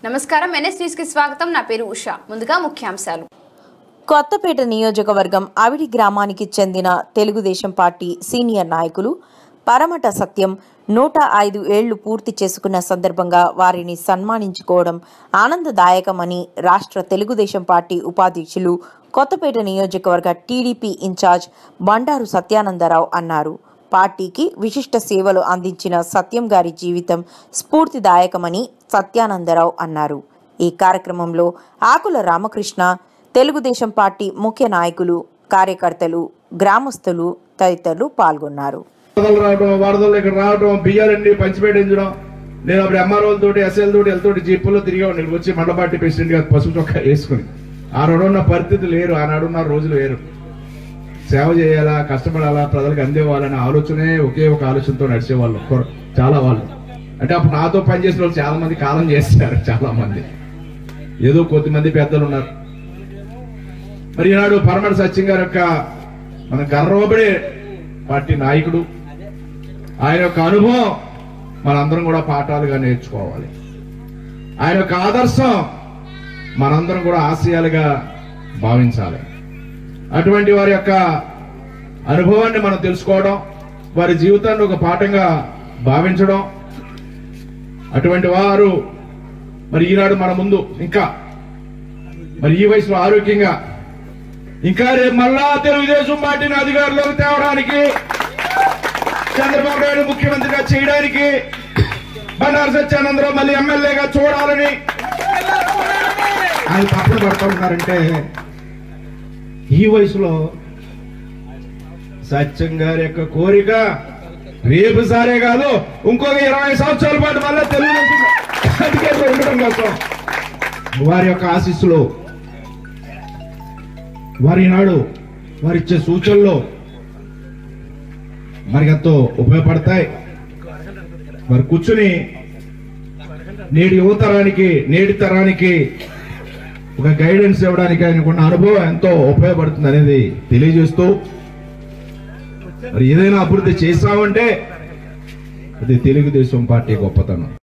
నమస్కారం NS news కి స్వాగతం నా పేరు ఉషా ముందుగా ముఖ్యాంశాలు కొత్తపేట నియోజకవర్గం అవిడి గ్రామానికి చెందిన తెలుగుదేశం పార్టీ సీనియర్ నాయకులు పరమట సత్యం నూట ఐదు ఏళ్లు పూర్తి చేసుకున్న సందర్భంగా వారిని సన్మానించుకోవడం ఆనందదాయకమని రాష్ట్ర తెలుగుదేశం పార్టీ ఉపాధ్యక్షులు కొత్తపేట నియోజకవర్గ టీడీపీ ఇన్ఛార్జ్ బండారు సత్యానందరావు అన్నారు పార్టీకి విశిష్ట సేవలు అందించిన సత్యం గారి జీవితం స్ఫూర్తిదాయకమని సత్యానందరావు అన్నారు ఈ కార్యక్రమంలో ఆకుల రామకృష్ణ తెలుగుదేశం పార్టీ ముఖ్య నాయకులు కార్యకర్తలు గ్రామస్తులు తదితరులు పాల్గొన్నారు వరదలు రావడం వరదలు ఇక్కడ రావడం బియ్యాలన్నీ పంచిపెట్టించడం నేను అప్పుడు ఎంఆర్ఓల తోటి ఎస్ఎల్ తోటి వెళ్తోటి జీపుల్లో తిరిగా నేను వచ్చి మండపాటి ప్రెసిడెంట్ గారు పసుపు చొక్కా వేసుకుని ఆనాడున్న పరిస్థితి లేరు ఆనాడున్న రోజులు వేరు సేవ చేయాలా కష్టపడాలా ప్రజలకు అందేవాలనే ఆలోచనే ఒకే ఒక ఆలోచనతో నడిచేవాళ్ళు కొర- చాలా వాళ్ళు అంటే అప్పుడు నాతో పనిచేసిన వాళ్ళు చాలా మంది కాలం చేస్తారు చాలా మంది ఏదో కొద్దిమంది పెద్దలు ఉన్నారు మరి ఈనాడు పరమణ సత్యం గారి యొక్క మన గర్వపడే పార్టీ నాయకుడు ఆయన యొక్క అనుభవం మనందరం కూడా పాఠాలుగా నేర్చుకోవాలి ఆయన యొక్క ఆదర్శం మనందరం కూడా ఆశయాలుగా భావించాలి అటువంటి వారి యొక్క అనుభవాన్ని మనం తెలుసుకోవడం వారి జీవితాన్ని ఒక పాఠంగా భావించడం అటువంటి వారు మరి ఈనాడు మన ముందు ఇంకా మరి ఈ వయసులో ఆరోగ్యంగా ఇంకా రేపు మళ్ళా తెలుగుదేశం పార్టీని అధికారంలోకి తేవడానికి చంద్రబాబు నాయుడు ముఖ్యమంత్రిగా చేయడానికి బండారు సత్యానందరావు మళ్ళీ ఎమ్మెల్యేగా చూడాలని ఆయన తప్పులు పడుతున్నారంటే ఈ వయసులో సత్యం గారి యొక్క కోరిక రేపు సారే కాదు ఇంకొక ఇరవై సంవత్సరాల పాటు మళ్ళీ తెలుగుదేశం అధికారంలో ఉండడం కోసం వారి యొక్క ఆశీస్సులు వారి నాడు వారిచ్చే సూచనలు మనకి ఎంతో ఉపయోగపడతాయి మరి కూర్చుని నేటి యువతరానికి నేటి తరానికి ఒక గైడెన్స్ ఇవ్వడానికి ఆయనకున్న అనుభవం ఎంతో ఉపయోగపడుతుంది అనేది తెలియజేస్తూ మరి ఏదైనా అభివృద్ధి చేశామంటే అది తెలుగుదేశం పార్టీ గొప్పతనం